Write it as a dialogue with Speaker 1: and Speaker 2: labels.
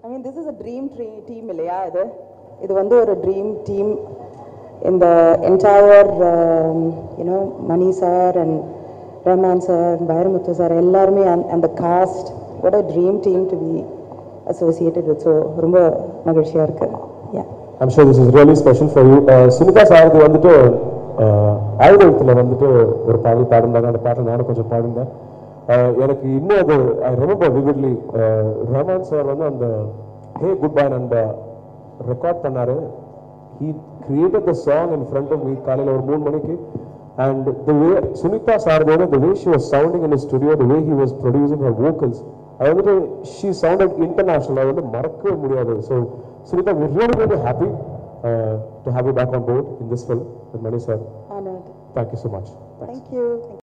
Speaker 1: I mean this is a dream ட்ரீ team இல்லையா இது இது வந்து ஒரு ட்ரீம் டீம் இந்த entire you know Mani sir and Rahman sir Vairamuthu sir எல்லாருமே அந்த cast what a dream team to be associated with so ரொம்ப மகிழ்ச்சியாக இருக்கு yeah
Speaker 2: I'm sure this is really special for you Sunitha Sarathy வந்துட்டு ஆயுதத்தில் வந்துட்டு ஒரு பாடல் பாடிருந்தாங்க அந்த பாட்டில் நானும் கொஞ்சம் பாடிருந்தேன் Uh, எனக்கு இன்னும் அது I remember vividly Rahman sir வந்து அந்த ஹே குட் பை நண்பா ரெக்கார்ட் பண்ணாரு he created the song in front of me காலையில் ஒரு மூணு மணிக்கு அண்ட் த வே சுனிதா சாரதியோட the way she was sounding in studio the way he was producing her vocals அது வந்துட்டு ஷீ சவுண்டட் இன்டர்நேஷனல் அது வந்து மறக்கவே முடியாது so Sunitha we're really really happy uh, to have you back on board in this film with Mani sir.
Speaker 1: honored
Speaker 2: Thank you so much. Thanks.
Speaker 1: thank you